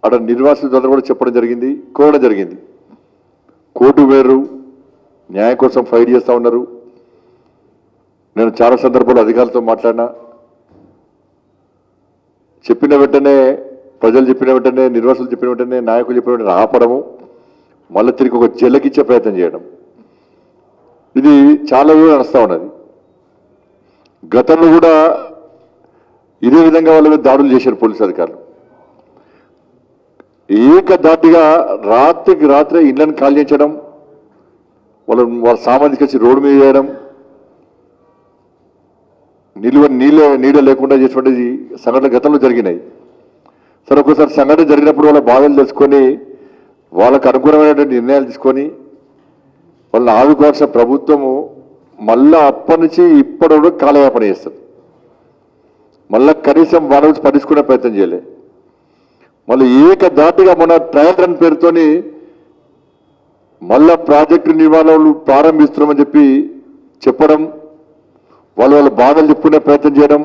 అక్కడ నిర్వాసితులందరూ కూడా చెప్పడం జరిగింది కోరడం జరిగింది కోర్టు వేరు న్యాయం కోసం ఫైట్ చేస్తూ ఉన్నారు నేను చాలా సందర్భాల్లో అధికారులతో మాట్లాడినా చెప్పిన వెంటనే ప్రజలు చెప్పిన వెంటనే నిర్వాసులు చెప్పిన వెంటనే నాయకులు చెప్పిన వెంటనే ఆపడము మళ్ళీ తిరిగి ఒక జల్లకిచ్చే ప్రయత్నం చేయడం ఇది చాలా రోజులు నడుస్తూ ఉన్నది గతంలో కూడా ఇదే విధంగా వాళ్ళ మీద దాడులు చేశారు పోలీసు అధికారులు ఏకదాటిగా రాత్రికి రాత్రే ఇళ్లను కాల్చించడం వాళ్ళ వాళ్ళ సామాన్ తీసుకొచ్చి రోడ్డు మీద చేయడం నిలువ నీళ్ళ నీడ లేకుండా చేసినటువంటి సంఘటన గతంలో జరిగినాయి సరే ఒక్కోసారి సంఘటన జరిగినప్పుడు వాళ్ళ బాధలు తెలుసుకొని వాళ్ళకు అనుగుణమైనటువంటి నిర్ణయాలు తీసుకొని వాళ్ళని ఆదుకోవాల్సిన ప్రభుత్వము మళ్ళా అప్పటి నుంచి ఇప్పటి వరకు కాలయాపన చేస్తుంది మళ్ళా కనీసం వాళ్ళ నుంచి పట్టించుకునే ప్రయత్నం చేయలే మళ్ళీ ఏకదాటిగా మన ట్రయల్ రన్ పేరుతోని మళ్ళా ప్రాజెక్టు నిర్మాణాలు ప్రారంభిస్తున్నామని చెప్పి చెప్పడం వాళ్ళ వాళ్ళ బాధలు చెప్పుకునే ప్రయత్నం చేయడం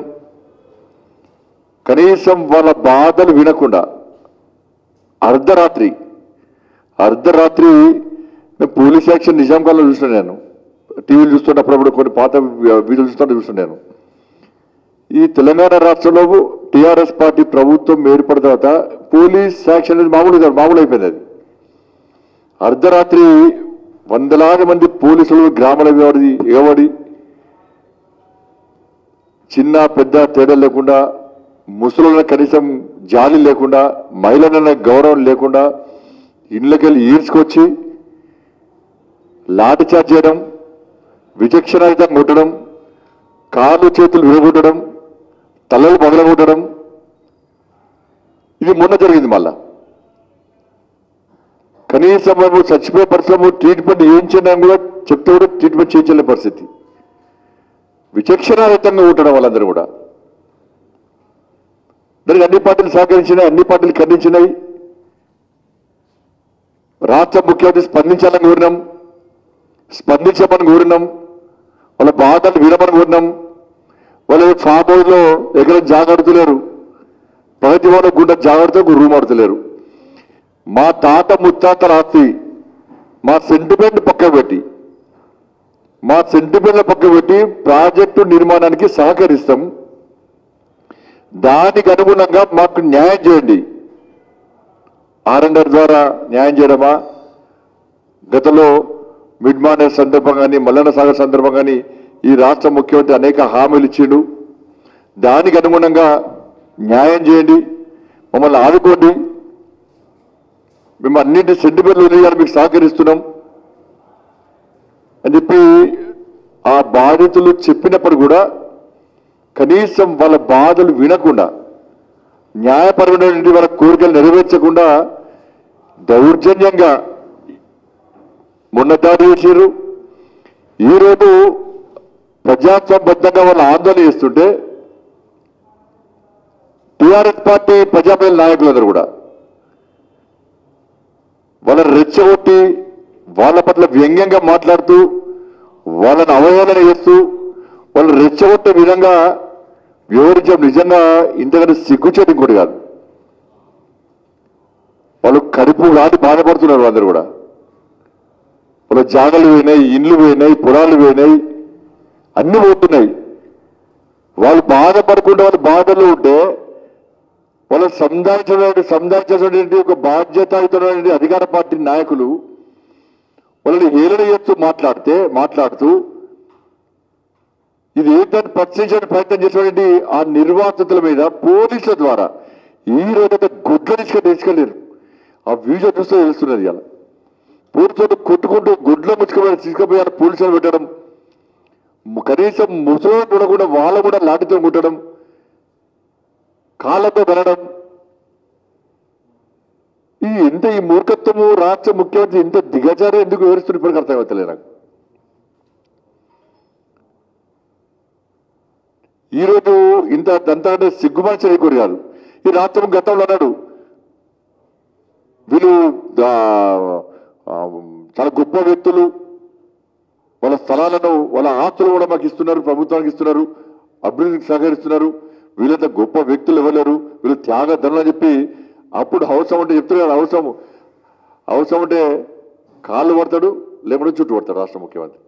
కనీసం వాళ్ళ బాధలు వినకుండా అర్ధరాత్రి అర్ధరాత్రి నేను పోలీస్ యాక్షన్ నిజాం కాలంలో చూసిన నేను టీవీలు చూస్తున్నప్పుడు కొన్ని పాత వీడియోలు చూస్తుంటే చూసిన నేను ఈ తెలంగాణ రాష్ట్రంలో టీఆర్ఎస్ పార్టీ ప్రభుత్వం ఏర్పడిన తర్వాత పోలీస్ యాక్షన్ అనేది మామూలు మామూలు అయిపోయింది అది అర్ధరాత్రి వందలాది మంది పోలీసులు గ్రామాల ఎగబడి ఎగబడి చిన్న పెద్ద తేడా లేకుండా ముసలున్న కనీసం జాలి లేకుండా మహిళలన్న గౌరవం లేకుండా ఇళ్ళకెళ్ళి ఈడ్చుకొచ్చి లాఠీ చార్జ్ చేయడం విచక్షణాయుతంగా కొట్టడం కాళ్ళు చేతులు విరగొట్టడం తలలు పగలగొట్టడం ఇది మొన్న జరిగింది మళ్ళా కనీసం మేము చచ్చిపోయే పరిశ్రమ ట్రీట్మెంట్ చేయించినా కూడా చెప్తే కూడా ట్రీట్మెంట్ చేయించలే పరిస్థితి విచక్షణారహితంగా ఉండడం వాళ్ళందరూ కూడా దానికి అన్ని పార్టీలు సహకరించినాయి అన్ని పార్టీలు ఖండించినాయి రాష్ట్ర ముఖ్యమంత్రి స్పందించాలని కోరినాం స్పందించమని కోరినాం వాళ్ళ బాధలు వినమని కోరినాం వాళ్ళు ఫామ్ హౌస్ లో ఎక్కడ జాగ్రత్తలేరు ప్రగతి భవన్ గుండె జాగ్రత్తకు రూమ్ ఆడుతలేరు మా తాత ముత్తాతల ఆస్తి మా సెంటిమెంట్ పక్క పెట్టి మా సెంటిమెంట్ల పక్క పెట్టి ప్రాజెక్టు నిర్మాణానికి సహకరిస్తాం దానికి అనుగుణంగా మాకు న్యాయం చేయండి ఆర్ఎండర్ ద్వారా న్యాయం చేయడమా గతంలో మిడ్ మానేర్ సందర్భం కానీ మల్లన్న సాగర్ సందర్భం కానీ ఈ రాష్ట్ర ముఖ్యమంత్రి అనేక హామీలు ఇచ్చిండు దానికి అనుగుణంగా న్యాయం చేయండి మమ్మల్ని ఆదుకోండి మేము అన్నింటి సెంటిమెంట్లు వదిలేయాలి మీకు సహకరిస్తున్నాం అని చెప్పి ఆ బాధితులు చెప్పినప్పుడు కూడా కనీసం వాళ్ళ బాధలు వినకుండా న్యాయపరమైనటువంటి వాళ్ళ కోరికలు నెరవేర్చకుండా దౌర్జన్యంగా మొన్న దాడి చేసారు ఈరోజు ప్రజాస్వామ్యబద్ధంగా వాళ్ళు ఆందోళన చేస్తుంటే టిఆర్ఎస్ పార్టీ ప్రజాప్రతినిధుల నాయకులందరూ కూడా వాళ్ళని రెచ్చగొట్టి వాళ్ళ పట్ల వ్యంగ్యంగా మాట్లాడుతూ వాళ్ళని అవహేళన చేస్తూ వాళ్ళు రెచ్చగొట్టే విధంగా వివరించడం నిజంగా ఇంతకంటే సిగ్గుచేటి ఇంకోటి కాదు వాళ్ళు కడుపు రాటి బాధపడుతున్నారు అందరూ కూడా వాళ్ళ జాగలు పోయినాయి ఇండ్లు పోయినాయి పొలాలు పోయినాయి అన్ని పోతున్నాయి వాళ్ళు బాధపడకుండా వాళ్ళు బాధలో ఉంటే వాళ్ళు సంధానించినటువంటి సంధానించినటువంటి ఒక బాధ్యతాయుతమైనటువంటి అధికార పార్టీ నాయకులు వాళ్ళని హేళన చేస్తూ మాట్లాడితే మాట్లాడుతూ ఇది ఏంటని ప్రశ్నించడానికి ప్రయత్నం చేసినటువంటి ఆ నిర్వాసితుల మీద పోలీసుల ద్వారా ఈ రోజైతే గుడ్ల తీసుకొని తీసుకెళ్ళారు ఆ వీడియో చూస్తే తెలుస్తున్నది ఇలా పూర్తితో కొట్టుకుంటూ గుడ్ల ముచ్చుకొని తీసుకుపోయి పోలీసులు పెట్టడం ము- కనీసం ముసలి చూడకుండా వాళ్ళు కూడా లాఠీతో కుట్టడం కాళ్ళతో వెళ్ళడం ఈ ఎంత ఈ మూర్ఖత్వము రాష్ట్ర ముఖ్యమంత్రి ఇంత దిగజారి ఎందుకు వివరిస్తున్న ఇప్పటికి అర్థమవుతలేదు నాకు ఈరోజు ఇంత అంతా అంటే సిగ్గుమార్చ చేయకూడదు కాదు ఈ రాష్ట్రం గతంలో అన్నాడు వీళ్ళు ఆ, ఆ, చాలా గొప్ప వ్యక్తులు వాళ్ళ స్థలాలను వాళ్ళ ఆస్తులు కూడా మాకు ఇస్తున్నారు ప్రభుత్వానికి ఇస్తున్నారు అభివృద్ధికి సహకరిస్తున్నారు వీళ్ళంతా గొప్ప వ్యక్తులు ఇవ్వలేరు వీళ్ళు త్యాగ ధనులు అని చెప్పి అప్పుడు అవసరం అంటే చెప్తారు కదా అవసరం అవసరం అంటే కాళ్ళు పడతాడు లేకుంటే చుట్టూ పడతాడు రాష్ట్ర ముఖ్యమంత్రి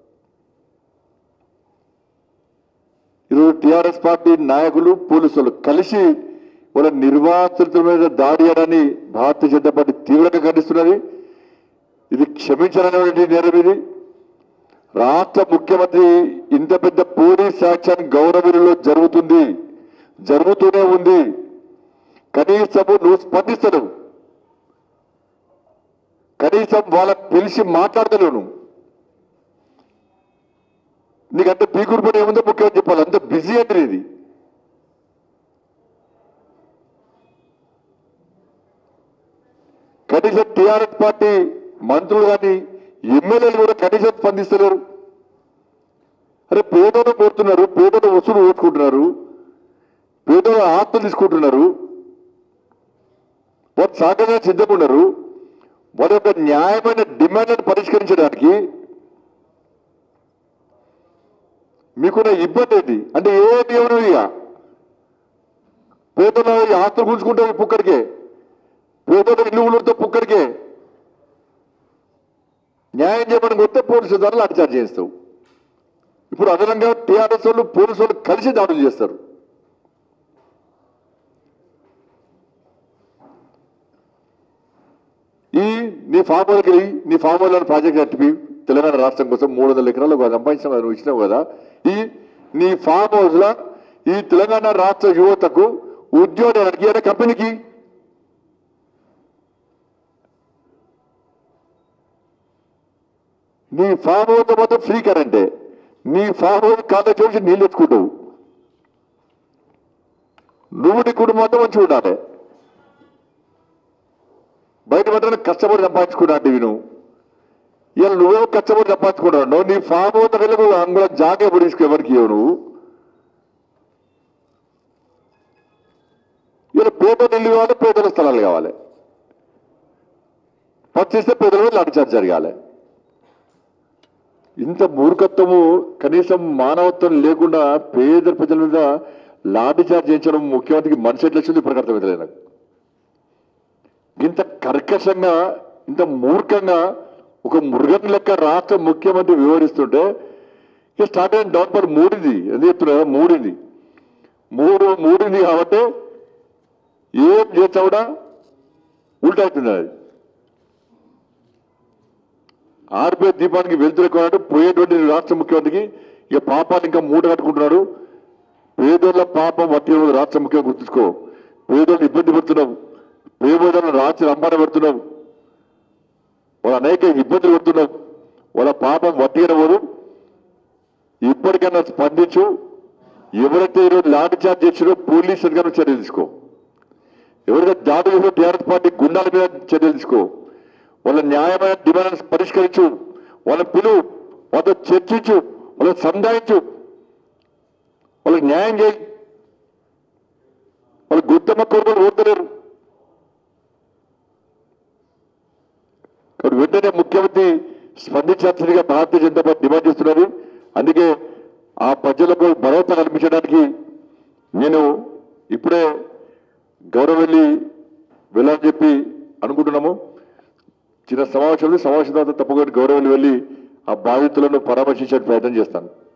ఈరోజు టిఆర్ఎస్ పార్టీ నాయకులు పోలీసులు కలిసి వాళ్ళ నిర్వాసితుల మీద దాడి చేయడాన్ని భారతీయ జనతా పార్టీ తీవ్రంగా ఖండిస్తున్నది ఇది క్షమించాలనేటువంటి నేరం ఇది రాష్ట్ర ముఖ్యమంత్రి ఇంత పెద్ద పోలీస్ యాక్షన్ గౌరవీలో జరుగుతుంది జరుగుతూనే ఉంది కనీసము నువ్వు స్పందిస్తలేవు కనీసం వాళ్ళకి పిలిచి మాట్లాడతలేవు నువ్వు నీకంటే పీకుడు పని ఏముందో ముఖ్యమని చెప్పాలి అంత బిజీ అంటే ఇది కనీసం టీఆర్ఎస్ పార్టీ మంత్రులు కానీ ఎమ్మెల్యేలు కూడా కనీసం స్పందిస్తలేరు అరే పేదలు పోతున్నారు పేదలు వసూలు ఓటుకుంటున్నారు పేదలు ఆత్మలు తీసుకుంటున్నారు వారు సాగగా సిద్ధంగా ఉన్నారు వారి యొక్క న్యాయమైన డిమాండ్లను పరిష్కరించడానికి మీకున్న ఇబ్బంది ఏంటి అంటే ఏ నియమనం ఇక పేదల ఆస్తులు గుంజుకుంటారు పుక్కడికే పేదల ఇల్లు ఉళ్ళతో పుక్కడికే న్యాయం చేయమని వస్తే పోలీసు ద్వారా లాఠీచార్జ్ చేస్తావు ఇప్పుడు అదనంగా టీఆర్ఎస్ వాళ్ళు పోలీసు వాళ్ళు కలిసి దాడులు చేస్తారు ఈ నీ ఫామ్ హౌస్కి వెళ్ళి నీ ఫామ్ హౌస్ ప్రాజెక్ట్ కట్టిపి తెలంగాణ రాష్ట్రం కోసం మూడు వందల ఎకరాలు ఒక సంపాదించిన నువ్వు ఇచ్చినావు కదా ఈ నీ ఫామ్ హౌస్ లో ఈ తెలంగాణ రాష్ట్ర యువతకు ఉద్యోగానికి అనే కంపెనీకి నీ ఫామ్ హౌస్ మాత్రం ఫ్రీ కరెంటే నీ ఫామ్ హౌస్ ఖాతా చూసి నీళ్ళు ఎత్తుకుంటావు నువ్వు నీ కుటుంబంతో మంచిగా ఉండాలి బయట పడ్డ కష్టపడి సంపాదించుకున్నా అంటే నువ్వు ఇలా నువ్వే కష్టపడి సంపాదించుకున్నావు నీ ఫామ్ హౌస్ వెళ్ళి నువ్వు అంగుళ జాగా ఎప్పుడు తీసుకు ఎవరికి ఇవ్వవు నువ్వు ఇలా పేదలు ఇల్లు కావాలి పేదల స్థలాలు కావాలి పచ్చిస్తే పేదల మీద లాఠీచార్జ్ జరగాలి ఇంత మూర్ఖత్వము కనీసం మానవత్వం లేకుండా పేద ప్రజల మీద లాఠీచార్జ్ చేయించడం ముఖ్యమంత్రికి మనసు ఎట్లా వచ్చింది ఇప్పుడు అర్థమైతే నాకు ఇంత కర్కశంగా ఇంత మూర్ఖంగా ఒక మృగం లెక్క రాష్ట్ర ముఖ్యమంత్రి వివరిస్తుంటే ఇక స్టార్ట్ అయిన డౌన్ పర్ మూడింది ఎందుకు చెప్తున్నా మూడింది మూడు మూడింది కాబట్టి ఏం చేస్తా కూడా ఉల్టా అవుతుంది అది ఆర్బీఐ దీపానికి వెళ్తున్నట్టు పోయేటువంటి రాష్ట్ర ముఖ్యమంత్రికి ఇక పాపాన్ని ఇంకా మూట కట్టుకుంటున్నాడు పేదోళ్ళ పాపం వట్టి రాష్ట్ర ముఖ్యమంత్రి గుర్తుంచుకో పేదోళ్ళు ఇబ్బంది పెడుతున్నావు పేదోళ్ళను రాత్రి రంపాన పెడుతున్నావు వాళ్ళ అనేక ఇబ్బందులు పెడుతున్నావు వాళ్ళ పాపం వట్టిగా పోదు ఇప్పటికైనా స్పందించు ఎవరైతే ఈరోజు లాఠీ చార్జ్ చేసినో పోలీసు అధికారులు చర్యలు తీసుకో ఎవరైతే దాడి చేసినో టీఆర్ఎస్ పార్టీ గుండాల మీద చర్యలు తీసుకో వాళ్ళ న్యాయమైన డిమాండ్ పరిష్కరించు వాళ్ళ పిలువు వాళ్ళతో చర్చించు వాళ్ళకి సంధాయించు వాళ్ళకి న్యాయం చేయి వాళ్ళ గుత్తమ్మ కోరుకొని ఓడతలేరు కాబట్టి వెంటనే ముఖ్యమంత్రి స్పందించాల్సిందిగా భారతీయ జనతా పార్టీ డిమాండ్ చేస్తున్నది అందుకే ఆ ప్రజలకు భరోసా కల్పించడానికి నేను ఇప్పుడే గౌరవెల్లి వెళ్ళాలని చెప్పి అనుకుంటున్నాము చిన్న సమావేశంలో సమావేశం తర్వాత తప్పకుండా గౌరవం వెళ్ళి ఆ బాధితులను పరామర్శించే ప్రయత్నం చేస్తాను